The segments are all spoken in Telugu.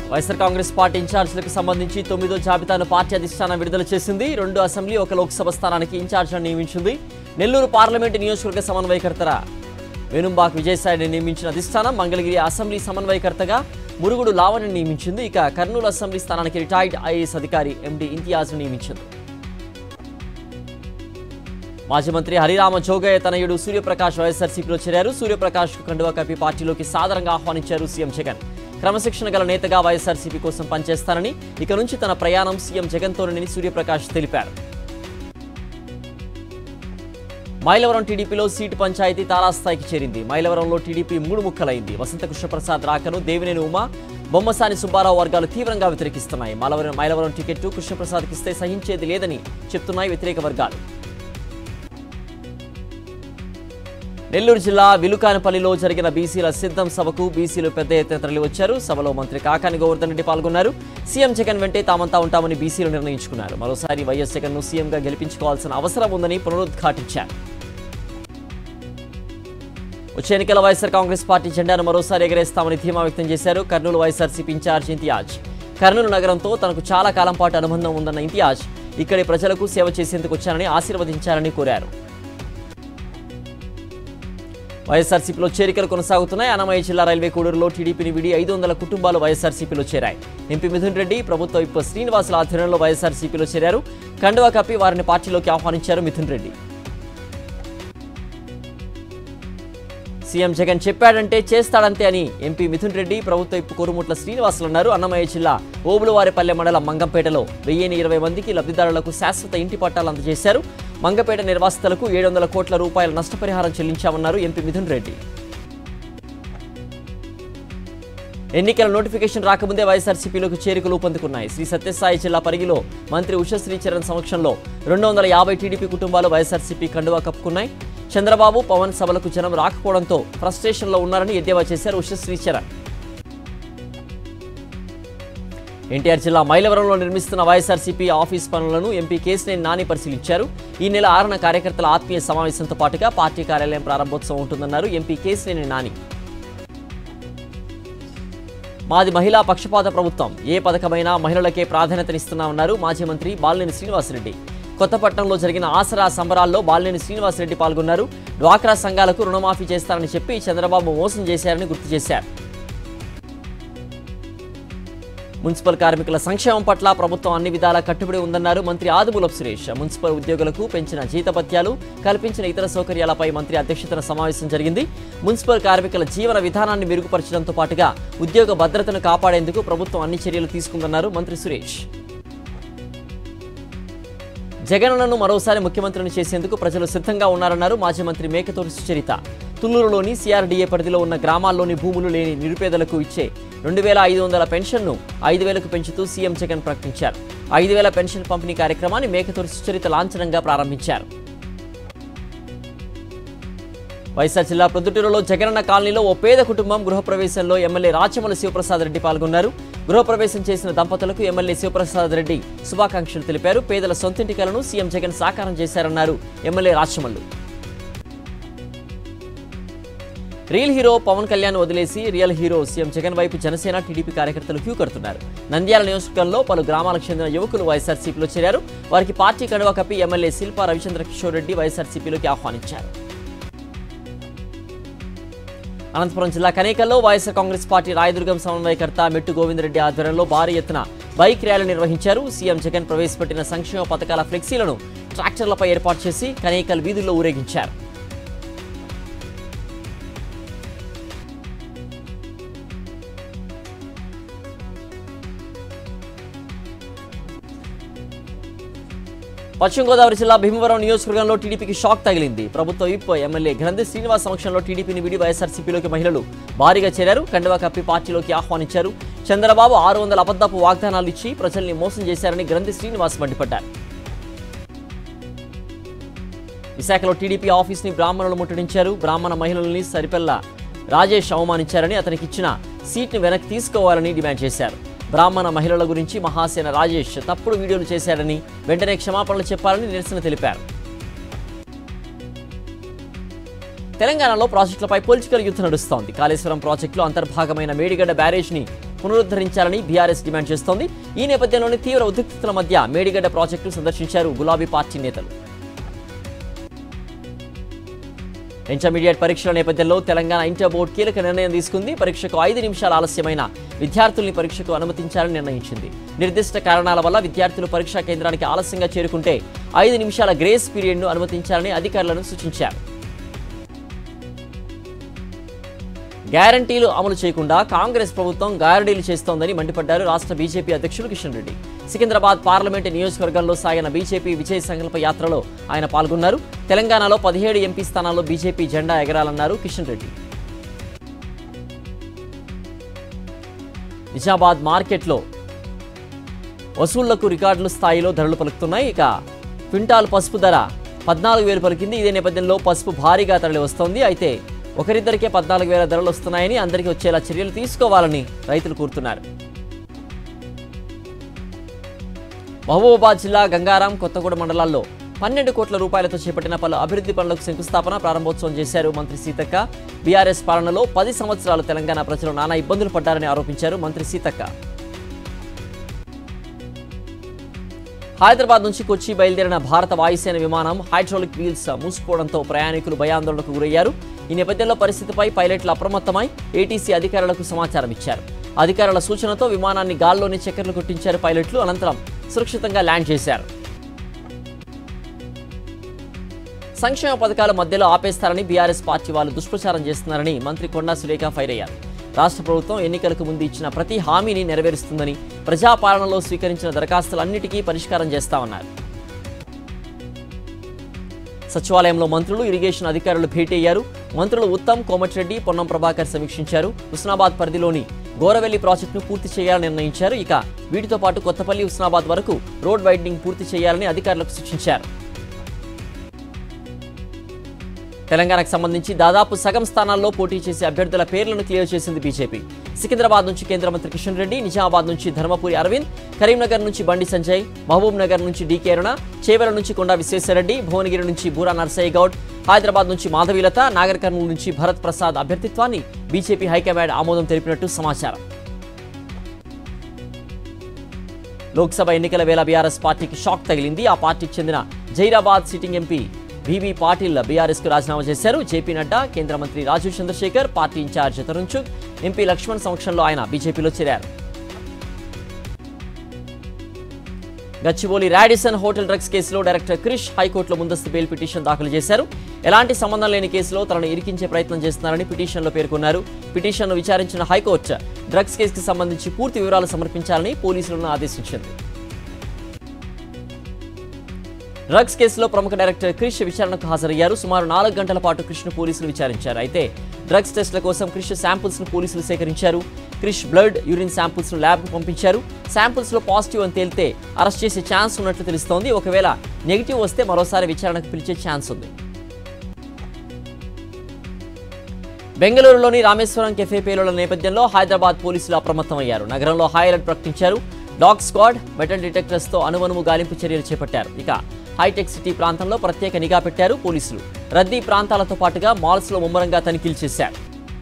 వైఎస్ఆర్ కాంగ్రెస్ పార్టీ ఇన్ఛార్జీలకు సంబంధించి తొమ్మిదో జాబితాను పార్టీ అధిష్టానం విడుదల చేసింది రెండు అసెంబ్లీ ఒక లోక్సభ స్థానానికి ఇన్ఛార్జ్లను నియమించింది నెల్లూరు పార్లమెంటు నియోజకవర్గ సమన్వయకర్తల వేణుంబాక్ విజయసాయిని నియమించిన అధిష్టానం మంగళగిరి అసెంబ్లీ సమన్వయకర్తగా మురుగుడు లావణ్ని నియమించింది ఇక కర్నూలు అసెంబ్లీ స్థానానికి రిటైర్డ్ ఐఏఎస్ అధికారి ఎండి ఇంతియాజ్ను నియమించింది మాజీ మంత్రి హరిరామ జోగయ్య తనయుడు సూర్యప్రకాష్ వైఎస్ఆర్సీపీలో చేరారు సూర్యప్రకాష్ కు కండువా కప్పి పార్టీలోకి సాదరంగా ఆహ్వానించారు సీఎం జగన్ క్రమశిక్షణ గల నేతగా వైఎస్ఆర్సీపీ కోసం పనిచేస్తానని ఇక నుంచి తన ప్రయాణం సీఎం జగన్తోనని సూర్యప్రకాష్ తెలిపారు మైలవరం టీడీపీలో సీటు పంచాయతీ తారాస్థాయికి చేరింది మైలవరంలో టీడీపీ మూడు ముక్కలైంది వసంత కృష్ణప్రసాద్ రాకను దేవినేని ఉమా బొమ్మసాని సుబ్బారావు వర్గాలు తీవ్రంగా వ్యతిరేకిస్తున్నాయి మైలవరం మైలవరం టికెట్ కృష్ణప్రసాద్కి ఇస్తే సహించేది లేదని చెప్తున్నాయి వ్యతిరేక వర్గాలు నెల్లూరు జిల్లా విలుకానపల్లిలో జరిగిన బీసీల సిద్ధం సభకు బీసీలు పెద్ద ఎత్తున తరలివచ్చారు సభలో మంత్రి కాకాని గోవర్ధన్ రెడ్డి పాల్గొన్నారు సీఎం జగన్ వెంటే తామంతా ఉంటామని బీసీలు నిర్ణయించుకున్నారు మరోసారి వైఎస్ జగన్ ను సీఎంగా గెలిపించుకోవాల్సిన అవసరం ఉందని పునరుద్ఘాటించారు వచ్చే ఎన్నికల వైఎస్ఆర్ కాంగ్రెస్ పార్టీ జెండాను మరోసారి ఎగరేస్తామని ధీమా వ్యక్తం చేశారు కర్నూలు వైఎస్ఆర్సీపీ ఇన్ఛార్జ్ ఇంతియాజ్ కర్నూలు నగరంతో తనకు చాలా కాలం పాటు అనుబంధం ఉందన్న ఇంతియాజ్ ఇక్కడి ప్రజలకు సేవ చేసేందుకు వచ్చానని ఆశీర్వదించారని కోరారు వైఎస్ఆర్సీపీలో చేరికలు కొనసాగుతున్నాయి అన్నమయ్య జిల్లా రైల్వే కూడూరులో టీడీపీని విడి ఐదు వందల కుటుంబాలు వైఎస్ఆర్సీపీలో చేరాయి ఎంపీ మిథున్ రెడ్డి ప్రభుత్వ విప్ శ్రీనివాసుల ఆధ్వర్యంలో వైఎస్ఆర్సీపీలో చేరారు కండువా కప్పి వారిని పార్టీలోకి ఆహ్వానించారు మిథున్ రెడ్డి సీఎం జగన్ చెప్పాడంటే చేస్తాడంతే అని ఎంపీ మిథున్ రెడ్డి ప్రభుత్వ ఇప్పు కోరుముట్ల శ్రీనివాసులు అన్నారు అన్నమయ్య జిల్లా ఓబులవారిపల్లె మండలం మంగంపేటలో వెయ్యిని ఇరవై మందికి లబ్ధిదారులకు శాశ్వత ఇంటి పట్టాలు అందజేశారు మంగపేట నిర్వాసితులకు ఏడు వందల కోట్ల రూపాయల నష్టపరిహారం చెల్లించామన్నారు ఎంపీ మిథున్ రెడ్డి ఎన్నికల నోటిఫికేషన్ రాకముందే వైఎస్ఆర్సీపీలోకి చేరికలు ఊపందుకున్నాయి శ్రీ సత్యసాయి జిల్లా పరిగిలో మంత్రి ఉషశ్రీ చరణ్ సమక్షంలో రెండు వందల యాభై టీడీపీ కుటుంబాలు వైఎస్ఆర్సీపీ కండువా కప్పుకున్నాయి చంద్రబాబు పవన్ సభలకు జనం రాకపోవడంతో ఫ్రస్ట్రేషన్లో ఉన్నారని ఎద్దేవా చేశారు ఉషశ్రీ చరణ్ ఎన్టీఆర్ జిల్లా మైలవరంలో నిర్మిస్తున్న వైఎస్ఆర్సీపీ ఆఫీస్ పనులను ఎంపీ కేసినేని నాని పరిశీలించారు ఈ నెల ఆరున కార్యకర్తల ఆత్మీయ సమావేశంతో పాటుగా పార్టీ కార్యాలయం ప్రారంభోత్సవం ఉంటుందన్నారు ఎంపీ కేసినేని నాని మాది మహిళా పక్షపాత ప్రభుత్వం ఏ పథకమైనా మహిళలకే ప్రాధాన్యతనిస్తున్నామన్నారు మాజీ మంత్రి బాలినేని శ్రీనివాసరెడ్డి కొత్తపట్నంలో జరిగిన ఆసరా సంబరాల్లో బాలినేని శ్రీనివాసరెడ్డి పాల్గొన్నారు డ్వాక్రా సంఘాలకు రుణమాఫీ చేస్తారని చెప్పి చంద్రబాబు మోసం చేశారని గుర్తు చేశారు మున్సిపల్ కార్మికుల సంక్షేమం పట్ల ప్రభుత్వం అన్ని విధాలా కట్టుబడి ఉందన్నారు మంత్రి ఆదిమూలపు సురేష్ మున్సిపల్ ఉద్యోగులకు పెంచిన జీతభత్యాలు కల్పించిన ఇతర సౌకర్యాలపై మంత్రి అధ్యక్షతన సమావేశం జరిగింది మున్సిపల్ కార్మికుల జీవన విధానాన్ని మెరుగుపరచడంతో పాటుగా ఉద్యోగ భద్రతను కాపాడేందుకు ప్రభుత్వం అన్ని చర్యలు తీసుకుందన్నారు మంత్రి సురేష్ జగనన్నను మరోసారి ముఖ్యమంత్రిని చేసేందుకు ప్రజలు సిద్ధంగా ఉన్నారన్నారు మాజీ మంత్రి మేకతోటి సుచరిత తుళ్లూరులోని సిఆర్డీఏ పరిధిలో ఉన్న గ్రామాల్లోని భూములు లేని నిరుపేదలకు ఇచ్చే రెండు వేల ఐదు వందల పెన్షన్ను ఐదు వేలకు పెంచుతూ సీఎం జగన్ ప్రకటించారు ఐదు వేల పెన్షన్ పంపిణీ కార్యక్రమాన్ని మేకతోటి సుచరిత లాంఛనంగా ప్రారంభించారు వైఎస్ఆర్ జిల్లా ప్రొద్దుటూరులో జగనన్న కాలనీలో ఓ పేద కుటుంబం గృహప్రవేశంలో ఎమ్మెల్యే రాచమల్లి శివప్రసాద్ రెడ్డి పాల్గొన్నారు గృహప్రవేశం చేసిన దంపతులకు ఎమ్మెల్యే శివప్రసాద్ రెడ్డి శుభాకాంక్షలు తెలిపారు పేదల సొంతింటి కలను సీఎం జగన్ సాకారం చేశారన్నారు MLA Rachamallu real hero Pawan Kalyan వదిలేసి రియల్ హీరో సీఎం జగన్ వైపు జనసేన టీడీపీ కార్యకర్తలు క్యూ కడుతున్నారు నంద్యాల నియోజకవర్గంలో పలు గ్రామాలకు చెందిన యువకులు వైఎస్ఆర్సీపీలో చేరారు వారికి పార్టీ కడువ కప్పి ఎమ్మెల్యే శిల్పా రవిచంద్ర కిషోర్ రెడ్డి వైఎస్ఆర్సీపీలోకి ఆహ్వానించారు అనంతపురం జిల్లా కనేకల్లో వైఎస్ఆర్ కాంగ్రెస్ పార్టీ రాయదుర్గం సమన్వయకర్త మెట్టు గోవిందరెడ్డి ఆధ్వర్యంలో భారీ ఎత్తున బైక్ ర్యాలీ నిర్వహించారు సీఎం జగన్ ప్రవేశపెట్టిన సంక్షేమ పథకాల ఫ్లెక్సీలను ట్రాక్టర్లపై ఏర్పాటు చేసి కనేకల్ వీధుల్లో ఊరేగించారు పశ్చిమ గోదావరి జిల్లా భీమవరం నియోజకవర్గంలో టీడీపీకి షాక్ తగిలింది ప్రభుత్వ విప్ ఎమ్మెల్యే గ్రంథి శ్రీనివాస్ సమక్షంలో టీడీపీని విడి వైఎస్ఆర్సీపీలోకి మహిళలు భారీగా చేరారు కండువా కప్పి పార్టీలోకి ఆహ్వానించారు చంద్రబాబు ఆరు వందల అబద్ధపు వాగ్దానాలు ఇచ్చి ప్రజల్ని మోసం చేశారని గ్రంథి శ్రీనివాస్ మండిపడ్డారు విశాఖలో టీడీపీ ఆఫీస్ ని బ్రాహ్మణులు ముట్టడించారు బ్రాహ్మణ మహిళల్ని సరిపెల్ల రాజేష్ అవమానించారని అతనికి ఇచ్చిన సీట్ని వెనక్కి తీసుకోవాలని డిమాండ్ చేశారు బ్రాహ్మణ మహిళల గురించి మహాసేన రాజేష్ తప్పుడు వీడియోలు చేశారని వెంటనే క్షమాపణలు చెప్పాలని నిరసన తెలిపారు తెలంగాణలో ప్రాజెక్టులపై పొలిటికల్ యుద్ధం నడుస్తోంది కాళేశ్వరం ప్రాజెక్టులో అంతర్భాగమైన మేడిగడ్డ బ్యారేజ్ ని పునరుద్ధరించాలని బీఆర్ఎస్ డిమాండ్ చేస్తోంది ఈ నేపథ్యంలోని తీవ్ర ఉద్రిక్తతల మధ్య మేడిగడ్డ ప్రాజెక్టు సందర్శించారు గులాబీ పార్టీ నేతలు ఇంటర్మీడియట్ పరీక్షల నేపథ్యంలో తెలంగాణ ఇంటర్ బోర్డు కీలక నిర్ణయం తీసుకుంది పరీక్షకు ఐదు నిమిషాల ఆలస్యమైన విద్యార్థుల్ని పరీక్షకు అనుమతించాలని నిర్ణయించింది నిర్దిష్ట కారణాల వల్ల విద్యార్థులు పరీక్షా కేంద్రానికి ఆలస్యంగా చేరుకుంటే ఐదు నిమిషాల గ్రేస్ పీరియడ్ను అనుమతించాలని అధికారులను సూచించారు గ్యారంటీలు అమలు చేయకుండా కాంగ్రెస్ ప్రభుత్వం గారడీలు చేస్తోందని మండిపడ్డారు రాష్ట్ర బీజేపీ అధ్యక్షుడు కిషన్ రెడ్డి సికింద్రాబాద్ పార్లమెంటు నియోజకవర్గంలో సాగిన బీజేపీ విజయ సంకల్ప యాత్రలో ఆయన పాల్గొన్నారు తెలంగాణలో పదిహేడు ఎంపీ స్థానాల్లో బీజేపీ జెండా ఎగరాలన్నారు కిషన్ రెడ్డి నిజామాబాద్ మార్కెట్లో వసూళ్లకు రికార్డుల స్థాయిలో ధరలు పలుకుతున్నాయి ఇక క్వింటాల్ పసుపు ధర పద్నాలుగు వేలు పలికింది ఇదే నేపథ్యంలో పసుపు భారీగా తరలి వస్తోంది అయితే ఒకరిద్దరికే పద్నాలుగు వేల ధరలు వస్తున్నాయని అందరికీ వచ్చేలా చర్యలు తీసుకోవాలని రైతులు కోరుతున్నారు మహబూబాబాద్ జిల్లా గంగారాం కొత్తగూడ మండలాల్లో పన్నెండు కోట్ల రూపాయలతో చేపట్టిన పలు అభివృద్ధి పనులకు శంకుస్థాపన ప్రారంభోత్సవం చేశారు మంత్రి సీతక్క బీఆర్ఎస్ పాలనలో పది సంవత్సరాలు తెలంగాణ ప్రజలు నానా ఇబ్బందులు పడ్డారని ఆరోపించారు మంత్రి సీతక్క హైదరాబాద్ నుంచి కొచ్చి బయలుదేరిన భారత వాయుసేన విమానం హైడ్రాలిక్ వీల్స్ మూసుకుపోవడంతో ప్రయాణికులు భయాందోళనకు గురయ్యారు ఈ నేపథ్యంలో పరిస్థితిపై పైలట్లు అప్రమత్తమై ఏటీసీ అధికారులకు సమాచారం ఇచ్చారు అధికారుల సూచనతో విమానాన్ని గాల్లోనే చక్కర్లు కొట్టించారు పైలట్లు అనంతరం సురక్షితంగా ల్యాండ్ చేశారు సంక్షేమ పథకాల మధ్యలో ఆపేస్తారని బీఆర్ఎస్ పార్టీ వాళ్ళు దుష్ప్రచారం చేస్తున్నారని మంత్రి కొండా సురేఖ ఫైర్ అయ్యారు రాష్ట్ర ప్రభుత్వం ఎన్నికలకు ముందు ఇచ్చిన ప్రతి హామీని నెరవేరుస్తుందని ప్రజాపాలనలో స్వీకరించిన దరఖాస్తులన్నిటికీ పరిష్కారం చేస్తామన్నారు సచివాలయంలో మంత్రులు ఇరిగేషన్ అధికారులు భేటీ అయ్యారు మంత్రులు ఉత్తమ్ కోమటిరెడ్డి పొన్నం ప్రభాకర్ సమీక్షించారు హుస్నాబాద్ పరిధిలోని గోరవెల్లి ప్రాజెక్టును పూర్తి చేయాలని నిర్ణయించారు ఇక వీటితో పాటు కొత్తపల్లి హుస్నాబాద్ వరకు రోడ్ వైడనింగ్ పూర్తి చేయాలని అధికారులకు సూచించారు తెలంగాణకు సంబంధించి దాదాపు సగం స్థానాల్లో పోటీ చేసే అభ్యర్థుల పేర్లను క్లియర్ చేసింది బీజేపీ సికింద్రాబాద్ నుంచి కేంద్ర మంత్రి కిషన్ రెడ్డి నిజామాబాద్ నుంచి ధర్మపురి అరవింద్ కరీంనగర్ నుంచి బండి సంజయ్ మహబూబ్ నగర్ నుంచి డీకే అరుణ చేవెల నుంచి కొండా విశ్వేశ్వరరెడ్డి భువనగిరి నుంచి బూరా నర్సయ్య గౌడ్ హైదరాబాద్ నుంచి మాధవీలత నాగర్ కర్నూలు నుంచి భరత్ ప్రసాద్ అభ్యర్థిత్వాన్ని బీజేపీ హైకమాండ్ ఆమోదం తెలిపినట్టు సమాచారం లోక్సభ ఎన్నికల వేళ బీఆర్ఎస్ పార్టీకి షాక్ తగిలింది ఆ పార్టీకి చెందిన Zaheerabad sitting MP BB Patil BRS కు రాజీనామా చేశారు జేపీ నడ్డా కేంద్ర మంత్రి Rajiv Chandrasekhar party incharge తరుణ్చుక్ MP Laxman సమక్షంలో ఆయన బీజేపీలో చేరారు గచ్చిబౌలి రాడిసన్ హోటల్ డ్రగ్స్ కేసులో డైరెక్టర్ క్రిష్ హైకోర్టులో ముందస్తు బెయిల్ పిటిషన్ దాఖలు చేశారు ఎలాంటి సంబంధం లేని కేసులో తనను ఇరికించే ప్రయత్నం చేస్తున్నారని పిటిషన్లో పేర్కొన్నారు పిటిషన్ను విచారించిన హైకోర్టు డ్రగ్స్ కేసుకు సంబంధించి పూర్తి వివరాలు సమర్పించాలని పోలీసులను ఆదేశించింది డ్రగ్స్ కేసులో ప్రముఖ డైరెక్టర్ క్రిష్ విచారణకు హాజరయ్యారు సుమారు నాలుగు గంటల పాటు క్రిష్ను పోలీసులు విచారించారు అయితే డ్రగ్స్ టెస్టుల కోసం క్రిష్ శాంపుల్స్ ను పోలీసులు సేకరించారు క్రిష్ బ్లడ్ యూరిన్ శాంపుల్స్ ను ల్యాబ్ పంపించారు శాంపుల్స్ లో పాజిటివ్ అని తేలితే అరెస్ట్ చేసే ఛాన్స్ ఉన్నట్లు తెలుస్తోంది ఒకవేళ నెగిటివ్ వస్తే మరోసారి విచారణకు పిలిచే ఛాన్స్ ఉంది బెంగళూరులోని రామేశ్వరం కెఫే పేలుళ్ల నేపథ్యంలో హైదరాబాద్ పోలీసులు అప్రమత్తమయ్యారు నగరంలో హై అలర్ట్ ప్రకటించారు డాగ్ స్క్వాడ్ మెటల్ డిటెక్టర్స్ తో అనువనుము గాలింపు చర్యలు చేపట్టారు ఇక హైటెక్ సిటీ ప్రాంతంలో ప్రత్యేక నిఘా పెట్టారు పోలీసులు రద్దీ ప్రాంతాలతో పాటుగా మాల్స్ లో ముమ్మరంగా తనిఖీలు చేశారు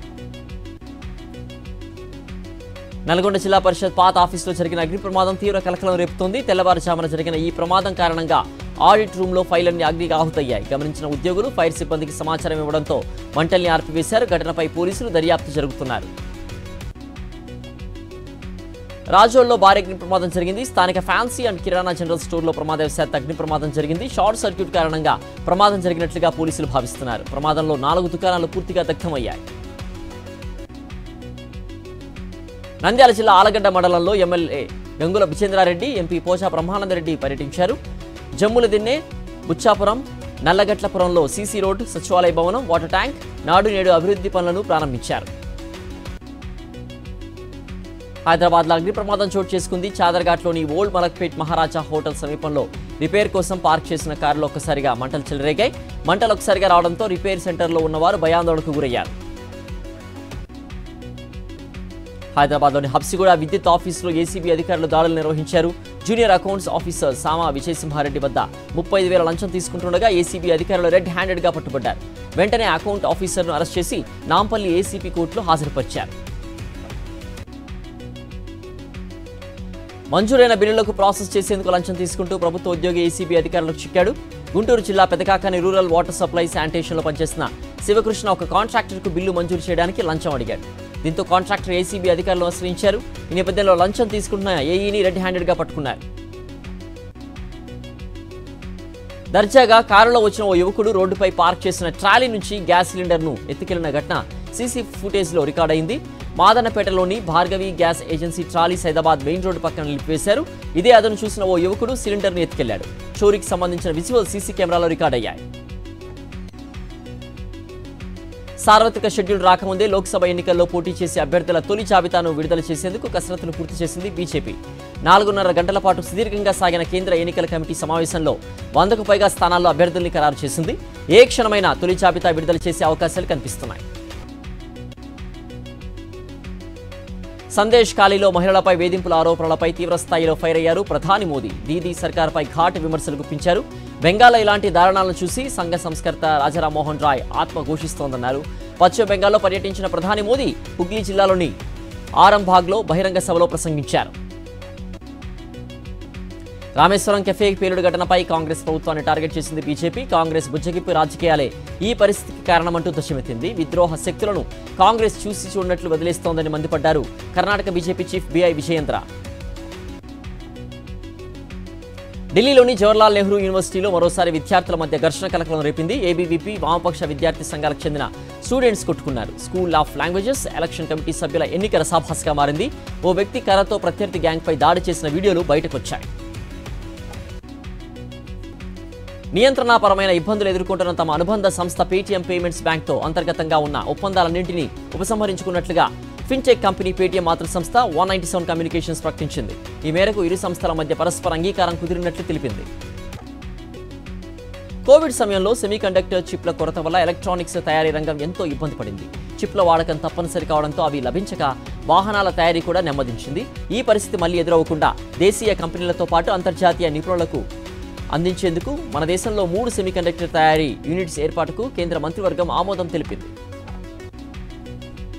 నల్గొండ జిల్లా పరిషత్ పాత ఆఫీసులో జరిగిన అగ్ని ప్రమాదం తీవ్ర కలకలం రేపుతోంది తెల్లవారుజామున జరిగిన ఈ ప్రమాదం కారణంగా ఆడిట్ రూమ్ లో ఫైళ్లన్నీ అగ్నికి ఆహుతయ్యాయి గమనించిన ఉద్యోగులు ఫైర్ సిబ్బందికి సమాచారం ఇవ్వడంతో మంటల్ని ఆర్పివేశారు ఘటనపై పోలీసులు దర్యాప్తు జరుగుతున్నారు రాజోల్లో భారీ అగ్ని ప్రమాదం జరిగింది స్థానిక ఫ్యాన్సీ అండ్ కిరాణా జనరల్ స్టోర్లో ప్రమాదవశాత్తు అగ్ని ప్రమాదం జరిగింది షార్ట్ సర్క్యూట్ కారణంగా ప్రమాదం జరిగినట్లుగా పోలీసులు భావిస్తున్నారు ప్రమాదంలో నాలుగు దుకాణాలు పూర్తిగా దగ్ధమయ్యాయి నంద్యాల జిల్లా ఆలగడ్డ మండలంలో ఎమ్మెల్యే గంగుల విచేంద్రారెడ్డి ఎంపీ పోచా బ్రహ్మానందరెడ్డి పర్యటించారు జమ్ముల దిన్నే బుచ్చాపురం నల్లగట్లపురంలో సీసీ రోడ్డు సచివాలయ భవనం వాటర్ ట్యాంక్ నాడు నేడు అభివృద్ధి పనులను ప్రారంభించారు హైదరాబాద్లో అగ్ని ప్రమాదం చోటు చేసుకుంది చాదర్ఘాట్లోని ఓల్డ్ మలక్పేట్ మహారాజా హోటల్ సమీపంలో రిపేర్ కోసం పార్క్ చేసిన కారులో ఒక్కసారిగా మంటలు చెలరేగాయి మంటలు ఒకసారిగా రావడంతో రిపేర్ సెంటర్లో ఉన్నవారు భయాందోళనకు గురయ్యారు హైదరాబాద్లోని హబ్సిగూడ విద్యుత్ ఆఫీసులో ఏసీబీ అధికారులు దాడులు నిర్వహించారు junior accounts officer Sama Vijayasimhareddy వద్ద ముప్పై ఐదు వేల లంచం తీసుకుంటుండగా ఏసీబీ అధికారులు రెడ్ హ్యాండెడ్గా పట్టుబడ్డారు వెంటనే అకౌంట్ ఆఫీసర్ను అరెస్ట్ చేసి నాంపల్లి ఏసీపీ కోర్టులో హాజరుపరిచారు మంజూరైన బిల్లులకు ప్రాసెస్ చేసేందుకు లంచం తీసుకుంటూ ప్రభుత్వ ఉద్యోగి ఏసీబీ అధికారులకు చిక్కాడు గుంటూరు జిల్లా పెదకాకని రూరల్ వాటర్ సప్లై శానిటేషన్లో పనిచేసిన శివకృష్ణ ఒక కాంట్రాక్టర్కు బిల్లు మంజూరు చేయడానికి లంచం అడిగాడు దీంతో కాంట్రాక్టర్ ఏసీబీ అధికారులు ఆశ్రయించారు ఈ నేపథ్యంలో లంచం తీసుకుంటున్న ఏఈని రెడ్ హ్యాండెడ్గా పట్టుకున్నారు దర్జాగా కారులో వచ్చిన ఓ యువకుడు రోడ్డుపై పార్క్ చేసిన ట్రాలీ నుంచి గ్యాస్ సిలిండర్ను ఎత్తుకెళ్లిన ఘటన సీసీ ఫుటేజ్లో రికార్డైంది మాదనపేటలోని Bhargavi gas agency trolley Saidabad main road పక్కన నిలిపివేశారు ఇదే అదను చూసిన ఓ యువకుడు సిలిండర్ను ఎత్తుకెళ్లాడు చోరీకి సంబంధించిన విజువల్ సీసీ కెమెరాలో రికార్డయ్యాయి సార్వత్రిక షెడ్యూల్ రాకముందే లోక్సభ ఎన్నికల్లో పోటీ చేసే అభ్యర్థుల తొలి జాబితాను విడుదల చేసేందుకు కసరత్తును పూర్తి చేసింది బీజేపీ నాలుగున్నర గంటల పాటు సుదీర్ఘంగా సాగిన కేంద్ర ఎన్నికల కమిటీ సమావేశంలో వందకు పైగా స్థానాల్లో అభ్యర్థుల్ని ఖరారు చేసింది ఏ క్షణమైనా తొలి జాబితా విడుదల చేసే అవకాశాలు కనిపిస్తున్నాయి సందేశ్ ఖాళీలో మహిళలపై వేధింపుల ఆరోపణలపై తీవ్ర స్థాయిలో ఫైర్ అయ్యారు ప్రధాని మోదీ దీదీ సర్కార్పై ఘాటు విమర్శలు గుప్పించారు బెంగాల్లో ఇలాంటి దారుణాలను చూసి సంఘ సంస్కర్త రాజారాం మోహన్ రాయ్ ఆత్మ ఘోషిస్తోందన్నారు పశ్చిమ బెంగాల్లో పర్యటించిన ప్రధాని మోదీ హుగ్లీ జిల్లాలోని ఆరంభాగ్లో బహిరంగ సభలో ప్రసంగించారు రామేశ్వరం కెఫే పేలుడు ఘటనపై కాంగ్రెస్ ప్రభుత్వాన్ని టార్గెట్ చేసింది బీజేపీ కాంగ్రెస్ బుజ్జగింపు రాజకీయాలే ఈ పరిస్థితికి కారణమంటూ ధ్వజమెత్తింది విద్రోహ శక్తులను కాంగ్రెస్ చూసి చూడనట్లు వదిలేస్తోందని మండిపడ్డారు Karnataka BJP chief BY Vijayendra ఢిల్లీలోని జవహర్లాల్ నెహ్రూ యూనివర్సిటీలో మరోసారి విద్యార్థుల మధ్య ఘర్షణ కలకలం రేపింది ఏబీవీపీ వామపక్ష విద్యార్థి సంఘాలకు చెందిన స్టూడెంట్స్ కొట్టుకున్నారు school of languages election committee సభ్యుల ఎన్నికల సాభాస్గా మారింది ఓ వ్యక్తి కర్రతో ప్రత్యర్థి గ్యాంగ్పై దాడి చేసిన వీడియోలు బయటకొచ్చాయి నియంత్రణాపరమైన ఇబ్బందులు ఎదుర్కొంటున్న తమ అనుబంధ సంస్థ పేటీఎం పేమెంట్స్ బ్యాంక్తో అంతర్గతంగా ఉన్న ఒప్పందాలన్నింటినీ ఉపసంహరించుకున్నట్లుగా ఫిన్టెక్ కంపెనీ పేటీఎం మాతృ సంస్థ వన్ నైన్టీ సెవెన్ కమ్యూనికేషన్స్ ప్రకటించింది ఈ మేరకు ఇరు సంస్థల మధ్య పరస్పర అంగీకారం కుదిరినట్లు తెలిపింది కోవిడ్ సమయంలో సెమీకండక్టర్ చిప్ల కొరత వల్ల ఎలక్ట్రానిక్స్ తయారీ రంగం ఎంతో ఇబ్బంది పడింది చిప్ల వాడకం తప్పనిసరి కావడంతో అవి లభించక వాహనాల తయారీ కూడా నెమ్మదించింది ఈ పరిస్థితి మళ్లీ ఎదురవ్వకుండా దేశీయ కంపెనీలతో పాటు అంతర్జాతీయ నిపుణులకు అందించేందుకు మన దేశంలో మూడు సెమీకండక్టర్ తయారీ యూనిట్స్ ఏర్పాటుకు కేంద్ర మంత్రివర్గం ఆమోదం తెలిపింది